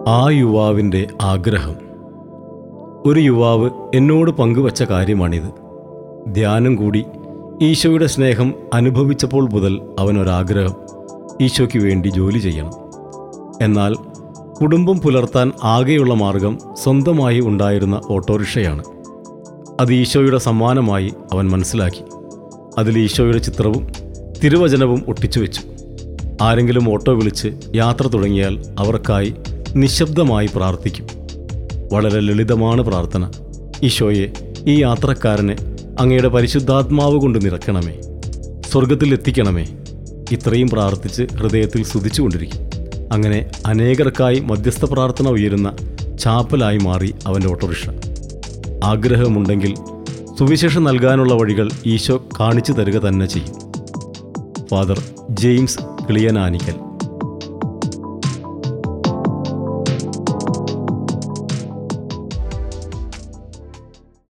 ആ യുവാവിൻ്റെ ആഗ്രഹം ഒരു യുവാവ് എന്നോട് പങ്കുവച്ച കാര്യമാണിത് ധ്യാനം കൂടി ഈശോയുടെ സ്നേഹം അനുഭവിച്ചപ്പോൾ മുതൽ അവനൊരാഗ്രഹം ഈശോയ്ക്ക് വേണ്ടി ജോലി ചെയ്യണം എന്നാൽ കുടുംബം പുലർത്താൻ ആകെയുള്ള മാർഗം സ്വന്തമായി ഉണ്ടായിരുന്ന ഓട്ടോറിക്ഷയാണ് അത് ഈശോയുടെ സമ്മാനമായി അവൻ മനസ്സിലാക്കി അതിൽ ഈശോയുടെ ചിത്രവും തിരുവചനവും ഒട്ടിച്ചു വെച്ചു ആരെങ്കിലും ഓട്ടോ വിളിച്ച് യാത്ര തുടങ്ങിയാൽ അവർക്കായി നിശബ്ദമായി പ്രാർത്ഥിക്കും വളരെ ലളിതമാണ് പ്രാർത്ഥന ഈശോയെ ഈ യാത്രക്കാരനെ അങ്ങയുടെ പരിശുദ്ധാത്മാവ് കൊണ്ട് നിറക്കണമേ സ്വർഗത്തിൽ എത്തിക്കണമേ ഇത്രയും പ്രാർത്ഥിച്ച് ഹൃദയത്തിൽ സ്തുതിച്ചുകൊണ്ടിരിക്കും അങ്ങനെ അനേകർക്കായി മധ്യസ്ഥ പ്രാർത്ഥന ഉയരുന്ന ചാപ്പലായി മാറി അവൻ്റെ ഓട്ടോറിക്ഷ ആഗ്രഹമുണ്ടെങ്കിൽ സുവിശേഷം നൽകാനുള്ള വഴികൾ ഈശോ കാണിച്ചു തരിക തന്നെ ചെയ്യും ഫാദർ ജെയിംസ് കിളിയനാനിക്കൽ